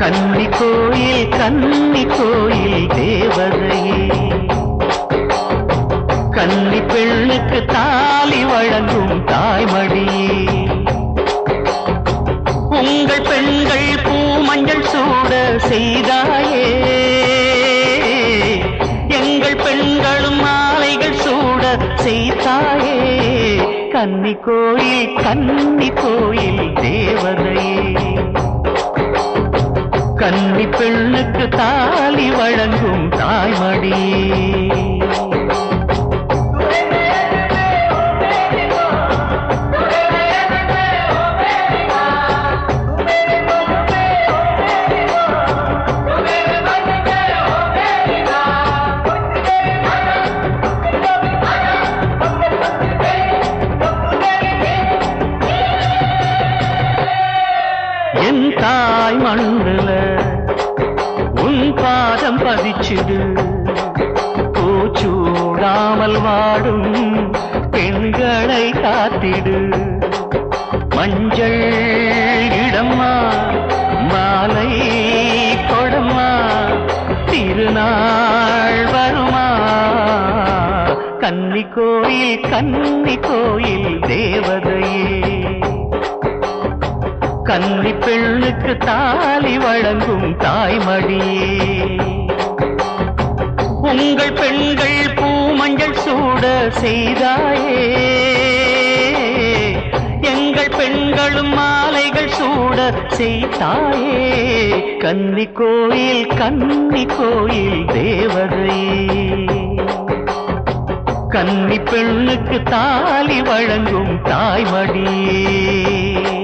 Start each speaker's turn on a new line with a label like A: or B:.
A: கன்னி கோயில் கன்னி கோயில் தேவதையே கன்னி பெண்ணுக்கு தாலி வழங்கும் தாய்மடியே உங்கள் பெண்கள் பூமஞ்சள் சூட செய்தாயே எங்கள் பெண்களும் மாலைகள் சூட செய்தாயே கன்னி கோயில் கன்னி கோயில் தேவதையே கன்னி பெண்ணுக்கு தாலி வழங்கும் தாய்மடியே என் தாய் மண்ணுல உன் பாதம் பதிச்சுடு பூச்சூடாமல் வாடும் பெண்களை காத்திடு மஞ்சள் இடம்மா மாலை கொடம்மா திருநாள் வருமா கன்னி கோயில் கன்னி கோயில் தேவதையே கன்னி பெண்ணுக்கு தாலி வழங்கும் தாய்மடியே உங்கள் பெண்கள் பூமஞ்சள் சூட செய்தாயே எங்கள் பெண்களும் மாலைகள் சூட செய்தாயே கன்னி கோயில் கன்னி கோயில் தேவதையே கன்னி பெண்ணுக்கு தாலி வழங்கும் தாய்மடியே